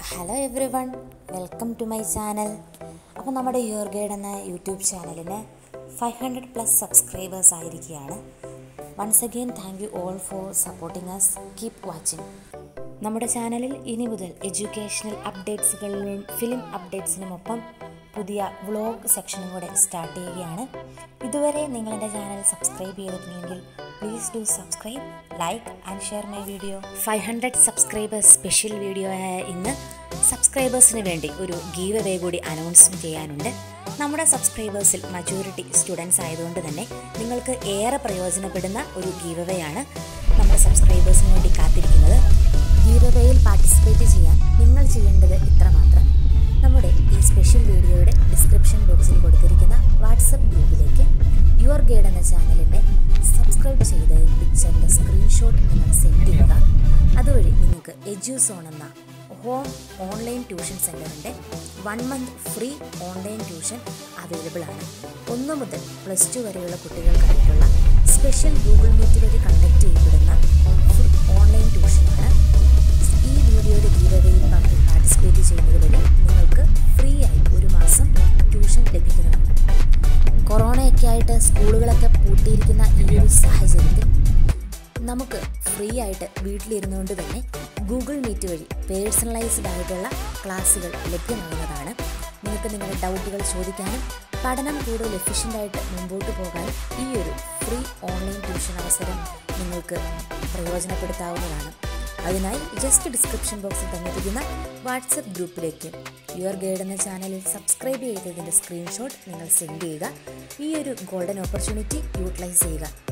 hello everyone welcome to my channel അപ്പോൾ നമ്മുടെ your guide എന്ന യൂട്യൂബ് ചാനലിന് ഫൈവ് ഹൺഡ്രഡ് പ്ലസ് സബ്സ്ക്രൈബേഴ്സ് ആയിരിക്കുകയാണ് once again thank you all for supporting us keep watching നമ്മുടെ ചാനലിൽ ഇനി മുതൽ എഡ്യൂക്കേഷണൽ അപ്ഡേറ്റ്സുകളിലും ഫിലിം അപ്ഡേറ്റ്സിനുമൊപ്പം പുതിയ വ്ളോഗ് സെക്ഷനും കൂടെ സ്റ്റാർട്ട് ചെയ്യുകയാണ് ഇതുവരെ നിങ്ങൾ എൻ്റെ ചാനൽ സബ്സ്ക്രൈബ് ചെയ്തിട്ടില്ലെങ്കിൽ please do subscribe like and share my video five hundred subscribers special video ആയ ഇന്ന് സബ്സ്ക്രൈബേഴ്സിന് വേണ്ടി ഒരു ഗീവ് അവേ കൂടി അനൗൺസ് ചെയ്യാനുണ്ട് നമ്മുടെ സബ്സ്ക്രൈബേഴ്സിൽ മജോറിറ്റി സ്റ്റുഡൻസ് ആയതുകൊണ്ട് തന്നെ നിങ്ങൾക്ക് ഏറെ പ്രയോജനപ്പെടുന്ന ഒരു ഗീവ് അവേ ആണ് നമ്മുടെ സബ്സ്ക്രൈബേഴ്സിന് വേണ്ടി കാത്തിരിക്കുന്നത് ഗീവ് അവേയിൽ പാർട്ടിസിപ്പേറ്റ് ചെയ്യാൻ നിങ്ങൾ ചെയ്യേണ്ടത് ഇത്രമാത്രം നമ്മുടെ ഈ സ്പെഷ്യൽ വീഡിയോയുടെ ഡിസ്ക്രിപ്ഷൻ ബോക്സിൽ കൊടുത്തിരിക്കുന്ന വാട്സപ്പ് ഗ്രൂപ്പിലേക്ക് യുവർ ഗൈഡ് എന്ന ചാനലിൻ്റെ സബ്സ്ക്രൈബ് ചെയ്ത പിക്ചറിൻ്റെ സ്ക്രീൻഷോട്ട് നിങ്ങൾ സെൻഡ് ചെയ്യുക അതുവഴി നിങ്ങൾക്ക് എജ്യൂസോൺ എന്ന ഹോം ഓൺലൈൻ ട്യൂഷൻ സെൻ്ററിൻ്റെ one month free online tuition available ആണ് ഒന്ന് മുതൽ പ്ലസ് ടു വരെയുള്ള കുട്ടികൾക്കായിട്ടുള്ള സ്പെഷ്യൽ ഗൂഗിൾ മീറ്റ് വഴി കണ്ടക്ട് ചെയ്യപ്പെടുന്ന ഓൺലൈൻ ട്യൂഷനാണ് ഈ വീഡിയോയുടെ ഗീവവേയിൽ പാർട്ടിസിപ്പേറ്റ് ചെയ്യുന്നത് വഴി നിങ്ങൾക്ക് ഫ്രീ ആയി ഒരു മാസം ട്യൂഷൻ ലഭിക്കുന്നതാണ് കൊറോണയൊക്കെ ആയിട്ട് സ്കൂളുകളൊക്കെ പൂട്ടിയിരിക്കുന്ന ഈ ഒരു സാഹചര്യത്തിൽ നമുക്ക് ഫ്രീ ആയിട്ട് വീട്ടിലിരുന്നുകൊണ്ട് തന്നെ ഗൂഗിൾ മീറ്റ് വഴി പേഴ്സണലൈസ്ഡ് ആയിട്ടുള്ള ക്ലാസ്സുകൾ ലഭ്യമാകുന്നതാണ് നിങ്ങൾക്ക് നിങ്ങളുടെ ഡൗട്ടുകൾ ചോദിക്കാനും പഠനം കൂടുതൽ എഫിഷ്യൻ്റായിട്ട് മുമ്പോട്ട് പോകാനും ഈ ഒരു ഫ്രീ ഓൺലൈൻ ട്യൂഷൻ അവസരം നിങ്ങൾക്ക് പ്രയോജനപ്പെടുത്താവുന്നതാണ് അതിനായി ജസ്റ്റ് ഡിസ്ക്രിപ്ഷൻ ബോക്സിൽ തന്നിരിക്കുന്ന വാട്സപ്പ് ഗ്രൂപ്പിലേക്ക് യുവർ ഗൈഡ് എന്ന ചാനലിൽ സബ്സ്ക്രൈബ് ചെയ്തതിൻ്റെ സ്ക്രീൻഷോട്ട് നിങ്ങൾ സെൻഡ് ചെയ്യുക ഈ ഒരു ഗോൾഡൻ ഓപ്പർച്യൂണിറ്റി യൂട്ടിലൈസ് ചെയ്യുക